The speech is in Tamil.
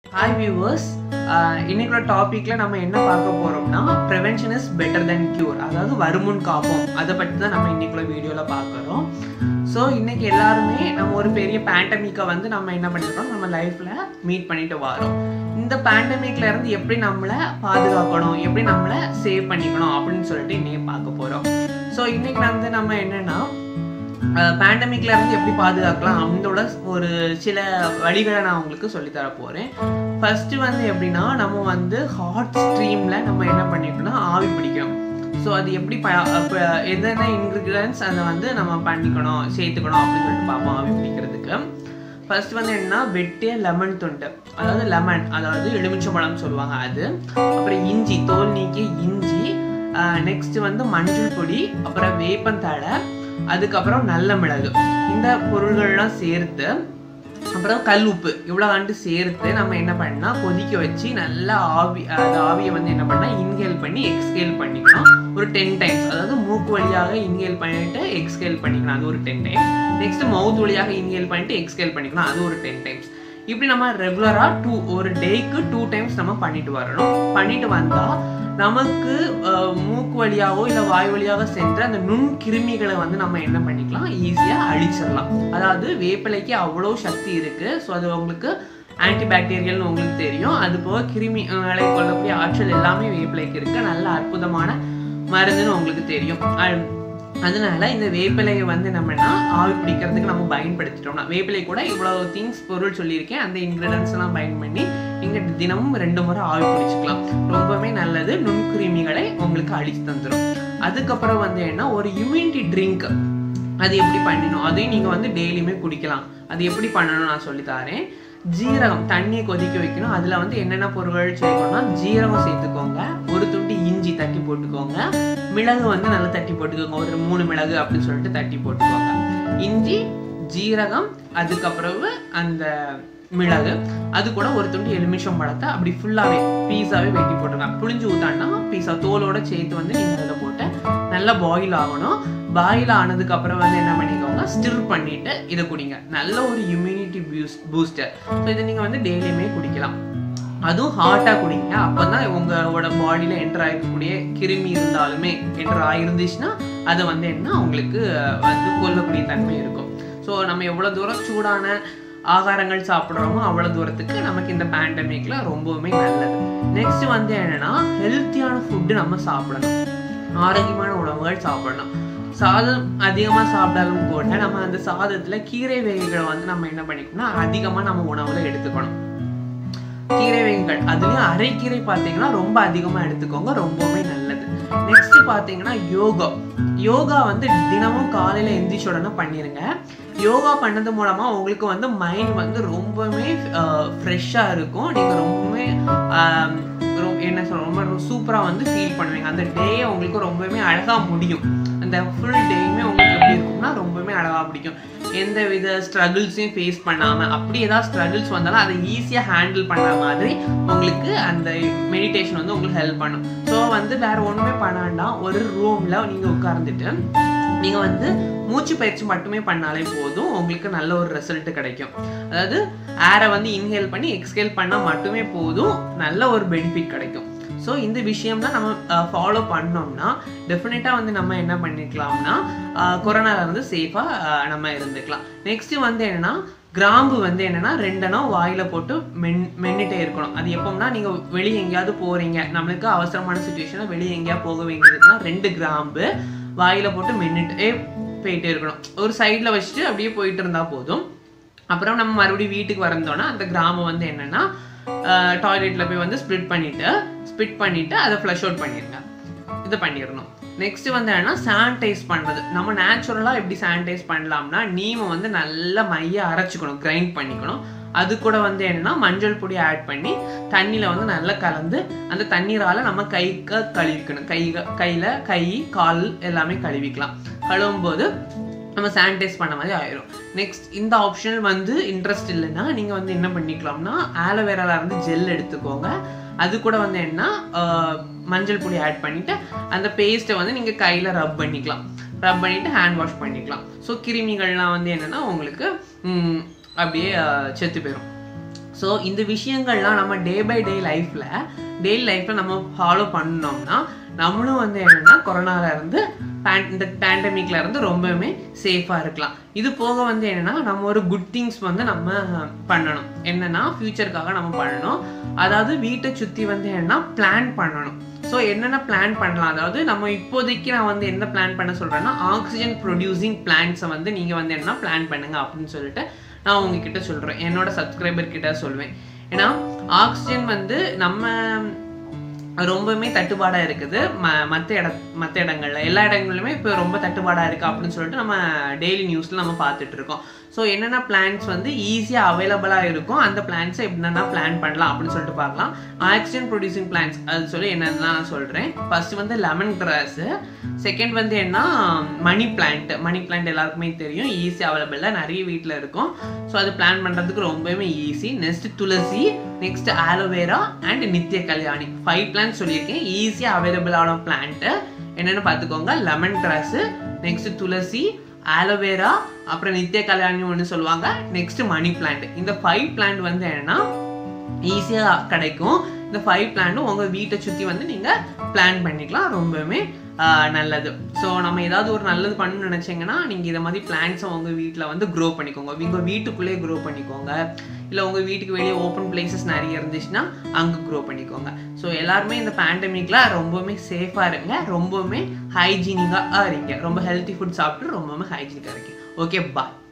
ஹாய் வியூவர்ஸ் இன்னைக்குள்ள டாபிக்ல நம்ம என்ன பார்க்க போறோம்னா prevention is better than cure அதாவது வருமுன் காப்போம் அதை பற்றி தான் நம்ம இன்னைக்குள்ள வீடியோல பார்க்குறோம் ஸோ இன்னைக்கு எல்லாருமே நம்ம ஒரு பெரிய பேண்டமிக்கை வந்து நம்ம என்ன பண்ணிருக்கோம் நம்ம லைஃப்ல மீட் பண்ணிட்டு வரோம் இந்த பேண்டமிக்ல இருந்து எப்படி நம்மளை பாதுகாக்கணும் எப்படி நம்மளை சேவ் பண்ணிக்கணும் அப்படின்னு சொல்லிட்டு இன்னைக்கு பார்க்க போறோம் ஸோ இன்னைக்கு வந்து நம்ம என்னன்னா பேண்டமிக்ல இருந்து எப்படி பாதுகாக்கலாம் அப்படின்றோட ஒரு சில வழிகளை நான் உங்களுக்கு சொல்லித்தர போறேன் ஃபர்ஸ்ட் வந்து எப்படின்னா நம்ம வந்து ஹாட் ஸ்ட்ரீம்ல நம்ம என்ன பண்ணிக்கணும்னா ஆவி பிடிக்கணும் ஸோ அது எப்படி ப அப்ப என்னென்ன இன்க்ரீடியன்ஸ் அதை வந்து நம்ம பண்ணிக்கணும் சேர்த்துக்கணும் அப்படின்னு சொல்லிட்டு பார்ப்போம் ஆவி பிடிக்கிறதுக்கு ஃபர்ஸ்ட் வந்து என்னன்னா வெட்டிய லெமன் துண்டு அதாவது லெமன் அதாவது எலுமிச்சம்பழம் சொல்லுவாங்க அது அப்புறம் இஞ்சி தோல் நீக்கிய இஞ்சி நெக்ஸ்ட் வந்து மஞ்சள் பொடி அப்புறம் வேப்பந்தழை அதுக்கப்புறம் நல்ல மிளகு இந்த பொருள்கள்லாம் சேர்த்து அப்புறம் கல் உப்பு இவ்வளோ ஆண்டு சேர்த்து நம்ம என்ன பண்ணா கொதிக்க வச்சு நல்லா ஆவி அந்த ஆவியை வந்து என்ன பண்ணா இன்ஹேல் பண்ணி எக்ஸ்கேல் பண்ணிக்கணும் ஒரு டென் டைம்ஸ் அதாவது மூக்கு வழியாக இன்ஹேல் பண்ணிட்டு எக்ஸ்கேல் பண்ணிக்கணும் அது ஒரு டென் டைம்ஸ் நெக்ஸ்ட் மவுத் வழியாக இன்ஹேல் பண்ணிட்டு எக்ஸ்கேல் பண்ணிக்கணும் அது ஒரு டென் டைம்ஸ் இப்படி நம்ம ரெகுலராக டூ ஒரு டேக்கு டூ டைம்ஸ் நம்ம பண்ணிட்டு வரணும் பண்ணிட்டு வந்தால் நமக்கு மூக்கு வழியாவோ இல்லை வாய் வழியாக சென்ற அந்த நுண் கிருமிகளை வந்து நம்ம என்ன பண்ணிக்கலாம் ஈஸியாக அழிச்சிடலாம் அதாவது வேப்பிலைக்கு அவ்வளோ சக்தி இருக்கு ஸோ அது உங்களுக்கு ஆன்டிபாக்டீரியல்னு உங்களுக்கு தெரியும் அது போக கிருமிகளை கொள்ளக்கூடிய ஆற்றல் எல்லாமே வேப்பிலைக்கு இருக்கு நல்ல அற்புதமான மருந்துன்னு உங்களுக்கு தெரியும் அதனால இந்த வேப்பிலையை வந்து நம்மனா ஆவி பிடிக்கிறதுக்கு நம்ம பயன்படுத்திட்டோம்னா வேப்பிலை கூட இவ்வளவு திங்ஸ் பொருள் சொல்லியிருக்கேன் அந்த இன்கிரீடியன்ஸ் எல்லாம் பயன் பண்ணி நீங்க தினமும் ரெண்டு முறை ஆவி பிடிச்சிக்கலாம் ரொம்பவே நல்லது நுண்கிருமிகளை உங்களுக்கு அழிச்சு தந்துடும் அதுக்கப்புறம் வந்து என்ன ஒரு இம்யூனிட்டி ட்ரிங்க் அது எப்படி பண்ணணும் அதையும் நீங்க வந்து டெய்லியுமே குடிக்கலாம் அது எப்படி பண்ணணும் நான் சொல்லி தரேன் ஜீரகம் தண்ணியை கொதிக்க வைக்கணும் அதுல வந்து என்னென்ன பொருட்கள் சேர்க்கணும்னா ஜீரகம் சேர்த்துக்கோங்க ஒரு துண்டு இஞ்சி தட்டி போட்டுக்கோங்க மிளகு வந்து நல்லா தட்டி போட்டுக்கோங்க ஒரு மூணு மிளகு அப்படின்னு சொல்லிட்டு தட்டி போட்டுக்கோங்க இஞ்சி ஜீரகம் அதுக்கப்புறம் அந்த மிளகு அது கூட ஒரு துண்டு எலுமிச்சம் பழத்தை அப்படி ஃபுல்லாகவே பீஸாவே வெட்டி போட்டுருங்க புளிஞ்சு ஊத்தான்னா பீஸா தோலோட சேர்த்து வந்து நீங்கள் அதில் போட்டு நல்லா பாயில் ஆகணும் பாயில் ஆனதுக்கு அப்புறம் வந்து என்ன பண்ணிக்கோங்க ஸ்டிர் பண்ணிட்டு இதை குடிங்க நல்ல ஒரு இம்யூனிட்டி பூஸ்ட் பூஸ்டர் ஸோ இதை நீங்கள் வந்து டெய்லியுமே குடிக்கலாம் அதுவும் ஹாட்டாக குடிங்க அப்போ தான் உங்களோட பாடியில் என்டர் ஆகிருக்கக்கூடிய கிருமி இருந்தாலுமே என்டர் ஆகிருந்துச்சுன்னா அதை வந்து என்ன உங்களுக்கு வந்து கொல்லக்கூடிய தன்மை இருக்கும் ஸோ நம்ம எவ்வளோ தூரம் சூடான ஆகாரங்கள் சாப்பிட்றோமோ அவ்வளோ தூரத்துக்கு நமக்கு இந்த பேண்டமிக்ல ரொம்பவுமே நல்லது நெக்ஸ்ட் வந்து என்னன்னா ஹெல்த்தியான ஃபுட்டு நம்ம சாப்பிடணும் ஆரோக்கியமான உணவுகள் சாப்பிடணும் சாதம் அதிகமாக சாப்பிட்டாலும் கூட நம்ம அந்த சாதத்தில் கீரை வகைகளை வந்து நம்ம என்ன பண்ணிக்கணும்னா அதிகமாக நம்ம உணவுல எடுத்துக்கணும் கீரை வகைகள் அதுலயும் அரைக்கீரை பார்த்தீங்கன்னா ரொம்ப அதிகமாக எடுத்துக்கோங்க ரொம்பவே நல்லது நெக்ஸ்ட் பார்த்தீங்கன்னா யோகா யோகா வந்து தினமும் காலையில் எந்திரிச்ச உடனே பண்ணிருங்க யோகா பண்ணது மூலமா உங்களுக்கு வந்து மைண்ட் வந்து ரொம்பவே ஃப்ரெஷ்ஷாக இருக்கும் நீங்கள் ரொம்பவே என்ன சொல்ற ரொம்ப சூப்பராக வந்து ஃபீல் பண்ணுவீங்க அந்த டே உங்களுக்கு ரொம்பவே அழகாக முடியும் அந்த ஃபுல் டேயுமே உங்களுக்கு எப்படி இருக்கும்னா ரொம்பவே அழகாக பிடிக்கும் எந்த வித ஸ்ட்ரகிள்ஸையும் ஃபேஸ் பண்ணாமல் அப்படி ஏதாவது ஸ்ட்ரகிள்ஸ் வந்தாலும் அதை ஈஸியாக ஹேண்டில் பண்ணுற மாதிரி உங்களுக்கு அந்த மெடிடேஷன் வந்து உங்களுக்கு ஹெல்ப் பண்ணும் ஸோ வந்து வேற ஒன்றுமே பண்ண வேண்டாம் ஒரு ரூமில் நீங்கள் உட்கார்ந்துட்டு நீங்கள் வந்து மூச்சு பயிற்சி மட்டுமே பண்ணாலே போதும் உங்களுக்கு நல்ல ஒரு ரிசல்ட் கிடைக்கும் அதாவது ஏரை வந்து இன்ஹேல் பண்ணி எக்ஸ்ஹேல் பண்ணால் மட்டுமே போதும் நல்ல ஒரு பெனிஃபிட் கிடைக்கும் ஸோ இந்த விஷயம்லாம் நம்ம ஃபாலோ பண்ணோம்னா டெஃபினட்டாக வந்து நம்ம என்ன பண்ணிக்கலாம்னா கொரோனால இருந்து சேஃபாக நம்ம இருந்துக்கலாம் நெக்ஸ்ட் வந்து என்னன்னா கிராம்பு வந்து என்னன்னா ரெண்டெண்ணம் வாயில போட்டு மென் மென்னிட்டே இருக்கணும் அது எப்போம்னா நீங்க வெளியே எங்கேயாவது போறீங்க நம்மளுக்கு அவசரமான சுச்சுவேஷன்ல வெளியே எங்கேயாவது போக வேண்டியதுன்னா ரெண்டு கிராம்பு வாயில போட்டு மென்னிட்டே போயிட்டே இருக்கணும் ஒரு சைட்ல வச்சுட்டு அப்படியே போயிட்டு இருந்தா போதும் அப்புறம் நம்ம மறுபடியும் வீட்டுக்கு வந்தோம்னா அந்த கிராமம் வந்து என்னன்னா டாய்லெட்ல போய் வந்து ஸ்ப்ளிட் பண்ணிட்டு ஸ்பிட் பண்ணிட்டு அதை ஃப்ளஷ் அவுட் பண்ணிருங்க இதை பண்ணிடணும் நெக்ஸ்ட் வந்து என்னன்னா சானிடைஸ் பண்றது நம்ம நேச்சுரலா எப்படி சானிடைஸ் பண்ணலாம்னா நீமை வந்து நல்லா மைய அரைச்சிக்கணும் கிரைண்ட் பண்ணிக்கணும் அது கூட வந்து என்னன்னா மஞ்சள் பொடி ஆட் பண்ணி தண்ணியில வந்து நல்லா கலந்து அந்த தண்ணீரால நம்ம கைக்க கழுவிக்கணும் கை கையில கை கால் எல்லாமே கழுவிக்கலாம் கழுவும் போது நம்ம சானிடைஸ் பண்ண மாதிரி ஆயிரும் நெக்ஸ்ட் இந்த ஆப்ஷன் வந்து இன்ட்ரெஸ்ட் இல்லைன்னா நீங்கள் வந்து என்ன பண்ணிக்கலாம்னா ஆலோவேரால இருந்து ஜெல் எடுத்துக்கோங்க அது கூட வந்து என்ன மஞ்சள் பொடி ஆட் பண்ணிட்டு அந்த பேஸ்ட்டை வந்து நீங்கள் கையில் ரப் பண்ணிக்கலாம் ரப் பண்ணிட்டு ஹேண்ட் வாஷ் பண்ணிக்கலாம் ஸோ கிருமிகள்லாம் வந்து என்னன்னா உங்களுக்கு ம், அப்படியே அஹ், செத்து போயிடும் ஸோ இந்த விஷயங்கள்லாம் நம்ம டே பை டே லைஃப்பில் டெய்லி லைஃப்பில் நம்ம ஃபாலோ பண்ணோம்னா நம்மளும் வந்து என்னென்னா கொரோனால இருந்து பேன் இந்த பேண்டமிக்ல இருந்து ரொம்பவுமே சேஃபாக இருக்கலாம் இது போக வந்து என்னென்னா நம்ம ஒரு குட் திங்ஸ் வந்து நம்ம பண்ணணும் என்னென்னா ஃப்யூச்சருக்காக நம்ம பண்ணணும் அதாவது வீட்டை சுற்றி வந்து என்னென்னா பிளான் பண்ணணும் ஸோ என்னென்ன பிளான் பண்ணலாம் அதாவது நம்ம இப்போதைக்கு நான் வந்து என்ன பிளான் பண்ண சொல்கிறேன்னா ஆக்சிஜன் ப்ரொடியூசிங் பிளான்ஸை வந்து நீங்கள் வந்து என்ன பிளான் பண்ணுங்க அப்படின்னு சொல்லிட்டு நான் உங்ககிட்ட சொல்கிறேன் என்னோட சப்ஸ்கிரைபர் கிட்ட சொல்வேன் ஏன்னா ஆக்சிஜன் வந்து நம்ம ரொம்பவுமே தட்டுப்பாடாக இருக்குது ம மற்ற இட மற்ற இடங்கள்ல எல்லா இடங்கள்லையுமே இப்போ ரொம்ப தட்டுப்பாடாக இருக்குது அப்படின்னு சொல்லிட்டு நம்ம டெய்லி நியூஸில் நம்ம பார்த்துட்டு இருக்கோம் ஸோ என்னென்ன பிளான்ஸ் வந்து ஈஸியாக அவைலபிளாக இருக்கும் அந்த பிளான்ஸை என்னென்ன பிளான் பண்ணலாம் அப்படின்னு சொல்லிட்டு பார்க்கலாம் ஆக்சிஜன் ப்ரொடியூசிங் பிளான்ஸ் அது சொல்லி என்னென்னு நான் சொல்கிறேன் ஃபர்ஸ்ட் வந்து லெமன் கிராஸு செகண்ட் வந்து என்ன மணி பிளான்ட் மணி பிளான்ட் எல்லாருக்குமே தெரியும் ஈஸி அவைலபிளாக நிறைய வீட்டில் இருக்கும் ஸோ அது பிளான் பண்ணுறதுக்கு ரொம்பவே easy next tulsi next aloe vera and நித்திய கல்யாணி ஃபைவ் பிளான்ட் சொல்லியிருக்கேன் ஈஸியாக அவைலபிளான பிளான்ட்டு என்னென்னு பார்த்துக்கோங்க lemon grass next tulsi aloe vera அப்புறம் நித்திய கல்யாணி ஒன்று சொல்லுவாங்க நெக்ஸ்ட் மணி பிளான்ட் இந்த ஃபைவ் பிளான்ட் வந்து என்னன்னா ஈஸியாக கிடைக்கும் இந்த ஃபைவ் பிளான்ட்டும் உங்கள் வீட்டை சுற்றி வந்து நீங்கள் பிளான் பண்ணிக்கலாம் ரொம்பவுமே நல்லது ஸோ நம்ம ஏதாவது ஒரு நல்லது பண்ணணும்னு நினச்சிங்கன்னா நீங்கள் இதை மாதிரி பிளான்ஸை உங்கள் வீட்டில் வந்து க்ரோ பண்ணிக்கோங்க உங்கள் வீட்டுக்குள்ளேயே க்ரோ பண்ணிக்கோங்க இல்லை உங்கள் வீட்டுக்கு வெளியே ஓப்பன் பிளேசஸ் நிறைய இருந்துச்சுன்னா அங்கே க்ரோ பண்ணிக்கோங்க ஸோ எல்லாருமே இந்த பேண்டமிக்கில் ரொம்பவுமே சேஃபாக இருங்க ரொம்பவுமே ஹைஜீனிக்காக இருங்க ரொம்ப ஹெல்த்தி ஃபுட் சாப்பிட்டு ரொம்பவுமே ஹைஜீனிக்காக இருங்க ஓகே பாய்